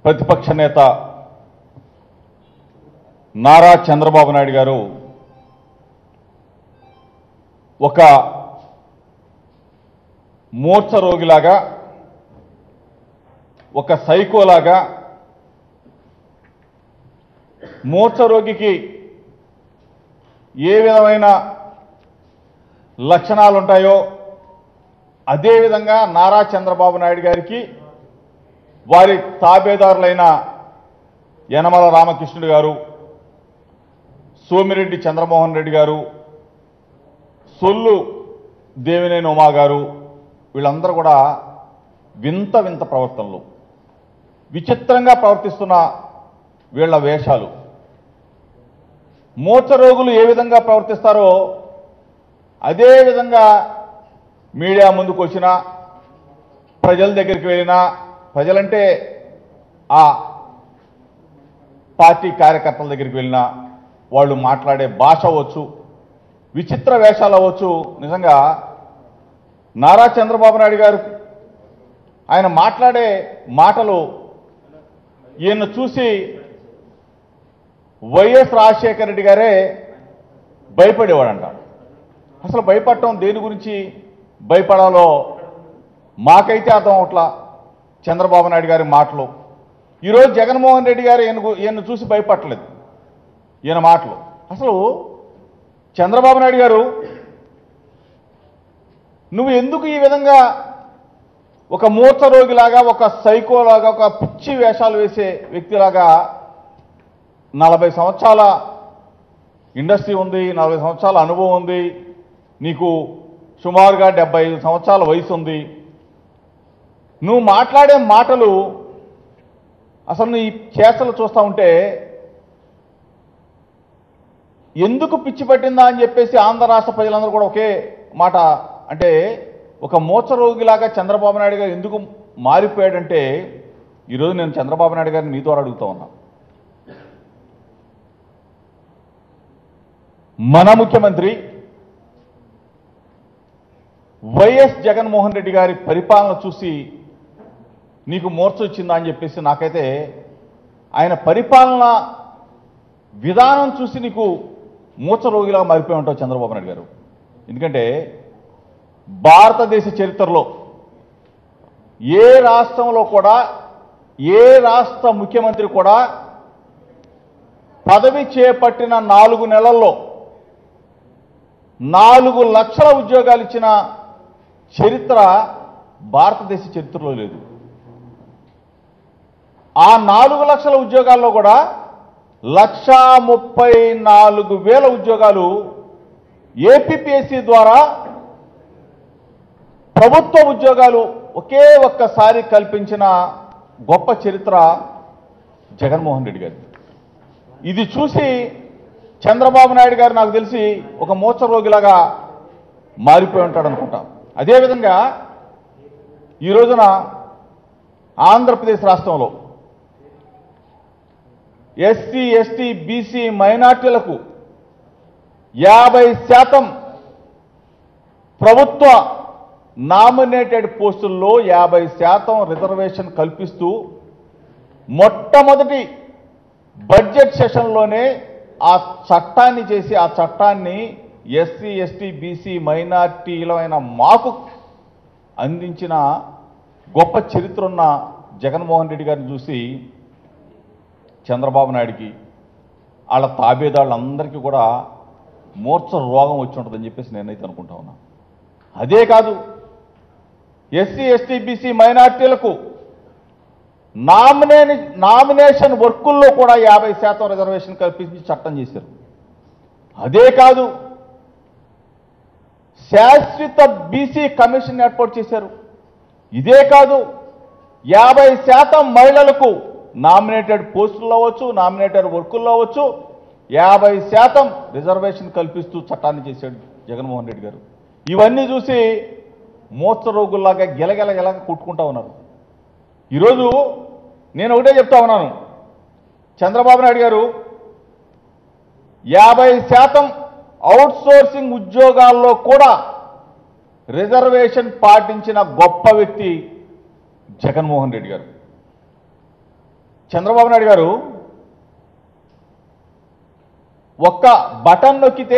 ప్రతిపక్ష నేత నారా చంద్రబాబు నాయుడు గారు ఒక మూర్ఛ రోగిలాగా ఒక సైకోలాగా మూర్ఛ రోగికి ఏ విధమైన లక్షణాలు ఉంటాయో అదేవిధంగా నారా చంద్రబాబు నాయుడు గారికి వారి తాబేదారులైన యనమల రామకృష్ణుడు గారు సోమిరెడ్డి చంద్రమోహన్ రెడ్డి గారు సొల్లు దేవినేని ఉమా గారు వీళ్ళందరూ కూడా వింత వింత ప్రవర్తనలు విచిత్రంగా ప్రవర్తిస్తున్న వీళ్ళ వేషాలు మూర్ఛ రోగులు ఏ విధంగా ప్రవర్తిస్తారో అదే విధంగా మీడియా ముందుకు వచ్చినా ప్రజల దగ్గరికి వెళ్ళినా ప్రజలంటే ఆ పార్టీ కార్యకర్తల దగ్గరికి వెళ్ళినా వాళ్ళు మాట్లాడే భాష అవ్వచ్చు విచిత్ర వేషాలు అవ్వచ్చు నిజంగా నారా చంద్రబాబు నాయుడు గారు ఆయన మాట్లాడే మాటలు ఈయన చూసి వైఎస్ రాజశేఖర రెడ్డి గారే భయపడేవాడంట అసలు భయపడటం దేని గురించి భయపడాలో మాకైతే అర్థం అవట్లా చంద్రబాబు నాయుడు గారి మాటలు ఈరోజు జగన్మోహన్ రెడ్డి గారు ఈయన గు- ఈయన చూసి భయపడలేదు ఈయన మాటలు అసలు చంద్రబాబు నాయుడు గారు నువ్వు ఎందుకు ఈ విధంగా ఒక మూర్ఛ రోగిలాగా ఒక సైకోలాగా ఒక పిచ్చి వేషాలు వేసే వ్యక్తిలాగా నలభై సంవత్సరాల ఇండస్ట్రీ ఉంది నలభై సంవత్సరాల అనుభవం ఉంది నీకు సుమారుగా డెబ్బై ఐదు సంవత్సరాల వయసు ఉంది నువ్వు మాట్లాడే మాటలు అసలు నీ చేష్టలు చూస్తూ ఉంటే ఎందుకు పిచ్చి పట్టిందా అని చెప్పేసి ఆంధ్ర రాష్ట్ర ప్రజలందరూ కూడా ఒకే మాట అంటే ఒక మూర్ఛ రోగిలాగా చంద్రబాబు నాయుడు గారు ఎందుకు మారిపోయాడంటే ఈరోజు నేను చంద్రబాబు నాయుడు గారిని మీ ద్వారా అడుగుతా ఉన్నా మన ముఖ్యమంత్రి వైఎస్ జగన్మోహన్ రెడ్డి గారి పరిపాలన చూసి నీకు మూర్ఛ వచ్చిందా అని చెప్పేసి నాకైతే ఆయన పరిపాలన విధానం చూసి నీకు మూర్ఛ రోగిలా మారిపోయి ఉంటావు చంద్రబాబు నాయుడు గారు ఎందుకంటే భారతదేశ చరిత్రలో ఏ రాష్ట్రంలో కూడా ఏ రాష్ట్ర ముఖ్యమంత్రి కూడా పదవి చేపట్టిన నాలుగు నెలల్లో నాలుగు లక్షల ఉద్యోగాలు ఇచ్చిన చరిత్ర భారతదేశ చరిత్రలో లేదు ఆ నాలుగు లక్షల ఉద్యోగాల్లో కూడా లక్షా ముప్పై నాలుగు వేల ఉద్యోగాలు ఏపీపీఎస్సీ ద్వారా ప్రభుత్వ ఉద్యోగాలు ఒకే ఒక్కసారి కల్పించిన గొప్ప చరిత్ర జగన్మోహన్ రెడ్డి గారి ఇది చూసి చంద్రబాబు నాయుడు గారు నాకు తెలిసి ఒక మూర్ఛ రోగిలాగా మారిపోయి ఉంటాడు అనుకుంటా అదేవిధంగా ఈ రోజున ఆంధ్రప్రదేశ్ రాష్ట్రంలో ఎస్సీ ఎస్టీ బీసీ మైనార్టీలకు యాభై శాతం ప్రభుత్వ నామినేటెడ్ పోస్టుల్లో యాభై శాతం రిజర్వేషన్ కల్పిస్తూ మొట్టమొదటి బడ్జెట్ సెషన్లోనే ఆ చట్టాన్ని చేసి ఆ చట్టాన్ని ఎస్సీ ఎస్టీ బీసీ మైనార్టీలమైన మాకు అందించిన గొప్ప చరిత్ర ఉన్న జగన్మోహన్ రెడ్డి గారిని చూసి చంద్రబాబు నాయుడికి వాళ్ళ తాబేదాళ్ళందరికీ కూడా మూర్ఛ రోగం వచ్చి ఉంటుందని చెప్పేసి నేనైతే అనుకుంటా ఉన్నా అదే కాదు ఎస్సీ ఎస్టీ బీసీ మైనార్టీలకు నామినే నామినేషన్ వర్కుల్లో కూడా యాభై శాతం రిజర్వేషన్ కల్పించి చట్టం చేశారు అదే కాదు శాశ్వత బీసీ కమిషన్ ఏర్పాటు చేశారు ఇదే కాదు యాభై శాతం మహిళలకు నామినేటెడ్ పోస్టుల్లో అవ్వచ్చు నామినేటెడ్ వర్కుల్లో అవ్వచ్చు యాభై శాతం రిజర్వేషన్ కల్పిస్తూ చట్టాన్ని చేశాడు జగన్మోహన్ రెడ్డి గారు ఇవన్నీ చూసి మూర్ఛ రోగుల్లాగా గెలగెల గెలగ కొట్టుకుంటా ఉన్నారు ఈరోజు నేను ఒకటే చెప్తా ఉన్నాను చంద్రబాబు నాయుడు గారు యాభై శాతం అవుట్సోర్సింగ్ ఉద్యోగాల్లో కూడా రిజర్వేషన్ పాటించిన గొప్ప వ్యక్తి జగన్మోహన్ రెడ్డి గారు చంద్రబాబు నాయుడు గారు ఒక్క బటన్ నొక్కితే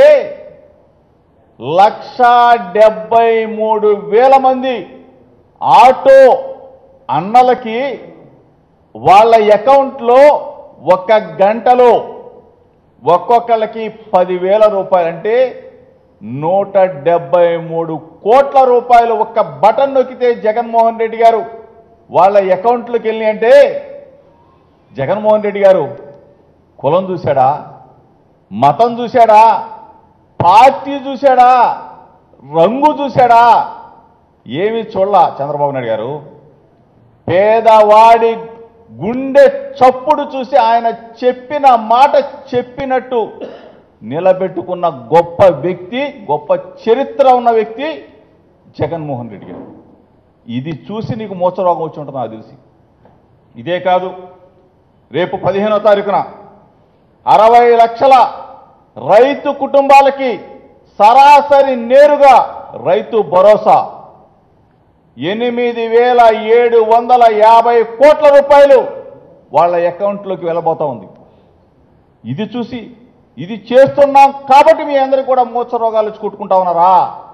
లక్ష డెబ్బై మూడు వేల మంది ఆటో అన్నలకి వాళ్ళ అకౌంట్లో ఒక గంటలో ఒక్కొక్కళ్ళకి పదివేల రూపాయలు అంటే నూట డెబ్బై మూడు కోట్ల రూపాయలు ఒక్క బటన్ నొక్కితే జగన్మోహన్ రెడ్డి గారు వాళ్ళ అకౌంట్లోకి వెళ్ళి అంటే జగన్మోహన్ రెడ్డి గారు కులం చూశాడా మతం చూశాడా పార్టీ చూశాడా రంగు చూశాడా ఏమి చూడలా చంద్రబాబు నాయుడు గారు పేదవాడి గుండె చప్పుడు చూసి ఆయన చెప్పిన మాట చెప్పినట్టు నిలబెట్టుకున్న గొప్ప వ్యక్తి గొప్ప చరిత్ర ఉన్న వ్యక్తి జగన్మోహన్ రెడ్డి గారు ఇది చూసి నీకు మోసరోగం వచ్చి ఉంటుంది నాకు తెలిసి ఇదే కాదు రేపు పదిహేనో తారీఖున అరవై లక్షల రైతు కుటుంబాలకి సరాసరి నేరుగా రైతు భరోసా ఎనిమిది వేల ఏడు వందల యాభై కోట్ల రూపాయలు వాళ్ళ అకౌంట్లోకి వెళ్ళబోతా ఉంది ఇది చూసి ఇది చేస్తున్నాం కాబట్టి మీ అందరికీ కూడా మూర్ఛ రోగాలు వచ్చి కొట్టుకుంటా ఉన్నారా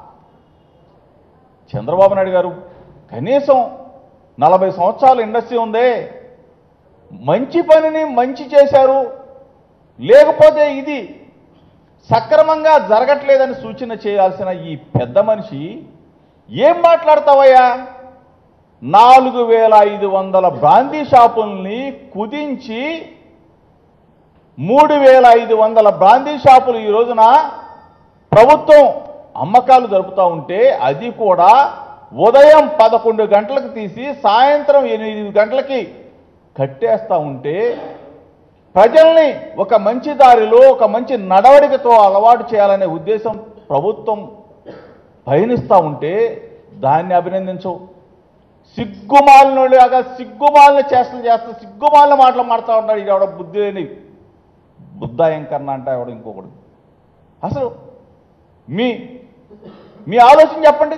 చంద్రబాబు నాయుడు గారు కనీసం నలభై సంవత్సరాలు ఇండస్ట్రీ ఉందే మంచి పనిని మంచి చేశారు లేకపోతే ఇది సక్రమంగా జరగట్లేదని సూచన చేయాల్సిన ఈ పెద్ద మనిషి ఏం మాట్లాడతావయ్యా నాలుగు వేల ఐదు వందల బ్రాందీ షాపుల్ని కుదించి మూడు వేల ఐదు వందల బ్రాందీ షాపులు ఈ రోజున ప్రభుత్వం అమ్మకాలు జరుపుతూ ఉంటే అది కూడా ఉదయం పదకొండు గంటలకు తీసి సాయంత్రం ఎనిమిది గంటలకి కట్టేస్తూ ఉంటే ప్రజల్ని ఒక మంచి దారిలో ఒక మంచి నడవడికతో అలవాటు చేయాలనే ఉద్దేశం ప్రభుత్వం పయనిస్తూ ఉంటే దాన్ని అభినందించవు సిగ్గుమాలినోళ్ళగా సిగ్గుమాలిన చేష్టలు చేస్తా సిగ్గుమాలిన మాటలు మాడుతూ ఉంటాడు ఇది ఎవడ బుద్ధి లేని బుద్ధాయం కన్నా అంటే ఎవడ ఇంకొకడు అసలు మీ మీ ఆలోచన చెప్పండి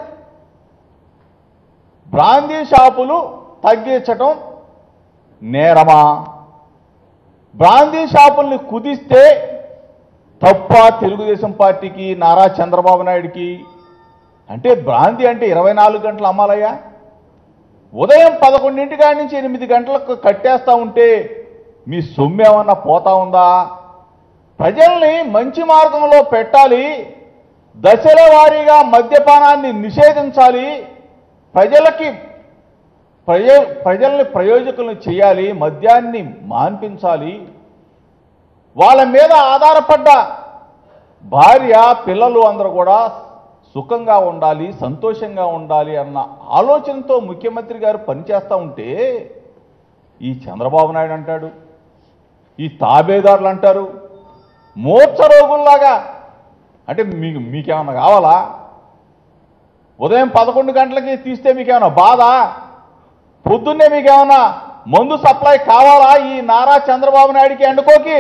బ్రాందీ షాపులు తగ్గించటం నేరమా బ్రాందీ షాపుల్ని కుదిస్తే తప్ప తెలుగుదేశం పార్టీకి నారా చంద్రబాబు నాయుడికి అంటే బ్రాంతి అంటే ఇరవై నాలుగు గంటలు అమ్మాలయ్యా ఉదయం పదకొండింటి కాడి నుంచి ఎనిమిది గంటలకు కట్టేస్తా ఉంటే మీ సొమ్ము ఏమన్నా పోతా ఉందా ప్రజల్ని మంచి మార్గంలో పెట్టాలి దశల వారీగా మద్యపానాన్ని నిషేధించాలి ప్రజలకి ప్రజ ప్రజల్ని ప్రయోజకులను చేయాలి మద్యాన్ని మాన్పించాలి వాళ్ళ మీద ఆధారపడ్డ భార్య పిల్లలు అందరూ కూడా సుఖంగా ఉండాలి సంతోషంగా ఉండాలి అన్న ఆలోచనతో ముఖ్యమంత్రి గారు పనిచేస్తూ ఉంటే ఈ చంద్రబాబు నాయుడు అంటాడు ఈ తాబేదారులు అంటారు మూర్ఛ రోగుల్లాగా అంటే మీకు మీకేమన్నా కావాలా ఉదయం పదకొండు గంటలకి తీస్తే మీకేమన్నా బాధ పొద్దున్నే మీకేమన్నా మందు సప్లై కావాలా ఈ నారా చంద్రబాబు నాయుడికి ఎండుకోకి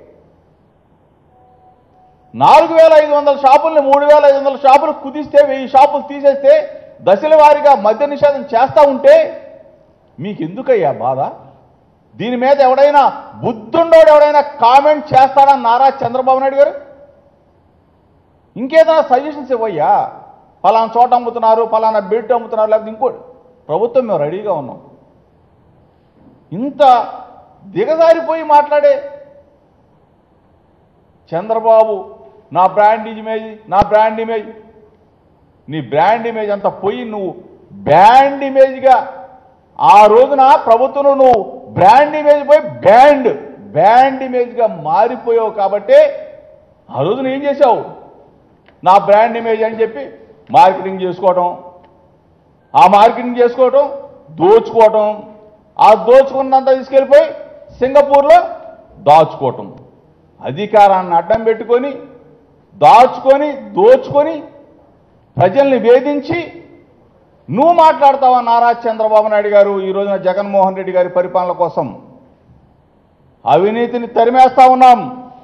నాలుగు వేల ఐదు వందల షాపుల్ని మూడు వేల ఐదు వందల షాపులు కుదిస్తే వెయ్యి షాపులు తీసేస్తే దశల వారీగా మద్య నిషేధం చేస్తూ ఉంటే మీకు ఎందుకయ్యా బాధ దీని మీద ఎవడైనా బుద్ధుండోడు ఎవడైనా కామెంట్ చేస్తాడా నారా చంద్రబాబు నాయుడు గారు ఇంకేదైనా సజెషన్స్ ఇవ్వయ్యా ఫలానా చోట అమ్ముతున్నారు ఫలానా బెడ్ అమ్ముతున్నారు లేకపోతే ఇంకో ప్రభుత్వం మేము రెడీగా ఉన్నాం ఇంత దిగజారిపోయి మాట్లాడే చంద్రబాబు నా బ్రాండ్ ఇమేజ్ నా బ్రాండ్ ఇమేజ్ నీ బ్రాండ్ ఇమేజ్ అంతా పోయి నువ్వు బ్రాండ్ ఇమేజ్గా ఆ రోజున ప్రభుత్వం నువ్వు బ్రాండ్ ఇమేజ్ పోయి బ్యాండ్ బ్యాండ్ ఇమేజ్గా మారిపోయావు కాబట్టి ఆ రోజున ఏం చేశావు నా బ్రాండ్ ఇమేజ్ అని చెప్పి మార్కెటింగ్ చేసుకోవటం ఆ మార్కెటింగ్ చేసుకోవటం దోచుకోవటం ఆ దోచుకున్నంత తీసుకెళ్ళిపోయి సింగపూర్లో దాచుకోవటం అధికారాన్ని అడ్డం పెట్టుకొని దాచుకొని దోచుకొని ప్రజల్ని వేధించి నువ్వు మాట్లాడతావా నారా చంద్రబాబు నాయుడు గారు ఈ రోజున జగన్మోహన్ రెడ్డి గారి పరిపాలన కోసం అవినీతిని తరిమేస్తా ఉన్నాం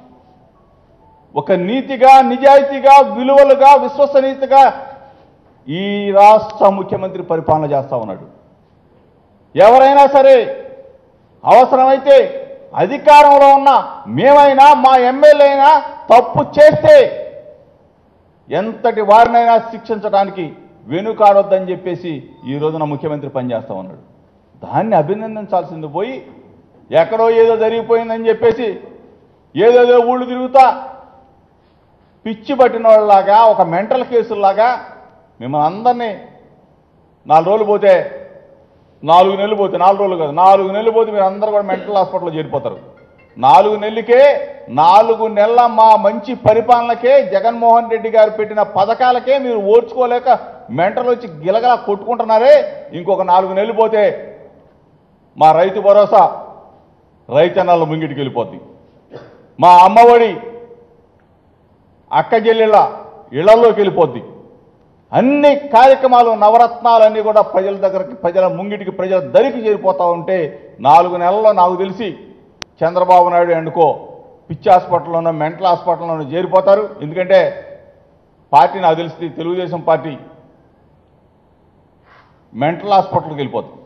ఒక నీతిగా నిజాయితీగా విలువలుగా విశ్వసనీయతగా ఈ రాష్ట్ర ముఖ్యమంత్రి పరిపాలన చేస్తా ఉన్నాడు ఎవరైనా సరే అవసరమైతే అధికారంలో ఉన్న మేమైనా మా ఎమ్మెల్యే అయినా తప్పు చేస్తే ఎంతటి వారినైనా శిక్షించడానికి వెనుకాడొద్దని చెప్పేసి ఈ రోజున ముఖ్యమంత్రి పనిచేస్తా ఉన్నాడు దాన్ని అభినందించాల్సింది పోయి ఎక్కడో ఏదో జరిగిపోయిందని చెప్పేసి ఏదేదో ఊళ్ళు తిరుగుతా పిచ్చి పట్టిన వాళ్ళలాగా ఒక మెంటల్ కేసుల్లాగా మిమ్మల్ని అందరినీ నాలుగు రోజులు పోతే నాలుగు నెలలు పోతే నాలుగు రోజులు కాదు నాలుగు నెలలు పోతే మీరు అందరూ కూడా మెంటల్ హాస్పిటల్లో చేరిపోతారు నాలుగు నెలలకే నాలుగు నెలల మా మంచి పరిపాలనకే జగన్మోహన్ రెడ్డి గారు పెట్టిన పథకాలకే మీరు ఓర్చుకోలేక మెంటలు వచ్చి గిలగలా కొట్టుకుంటున్నారే ఇంకొక నాలుగు నెలలు పోతే మా రైతు భరోసా రైతన్నల ముంగిటికి వెళ్ళిపోద్ది మా అమ్మఒడి అక్క చెల్లెళ్ళ ఇళ్లలోకి వెళ్ళిపోద్ది అన్ని కార్యక్రమాలు నవరత్నాలన్నీ కూడా ప్రజల దగ్గరికి ప్రజల ముంగిటికి ప్రజల దరికి చేరిపోతా ఉంటే నాలుగు నెలల్లో నాకు తెలిసి చంద్రబాబు నాయుడు ఎండుకో పిచ్చి హాస్పిటల్లోనో మెంటల్ హాస్పిటల్లోనో చేరిపోతారు ఎందుకంటే పార్టీ నాకు తెలిసి తెలుగుదేశం పార్టీ మెంటల్ హాస్పిటల్కి వెళ్ళిపోతుంది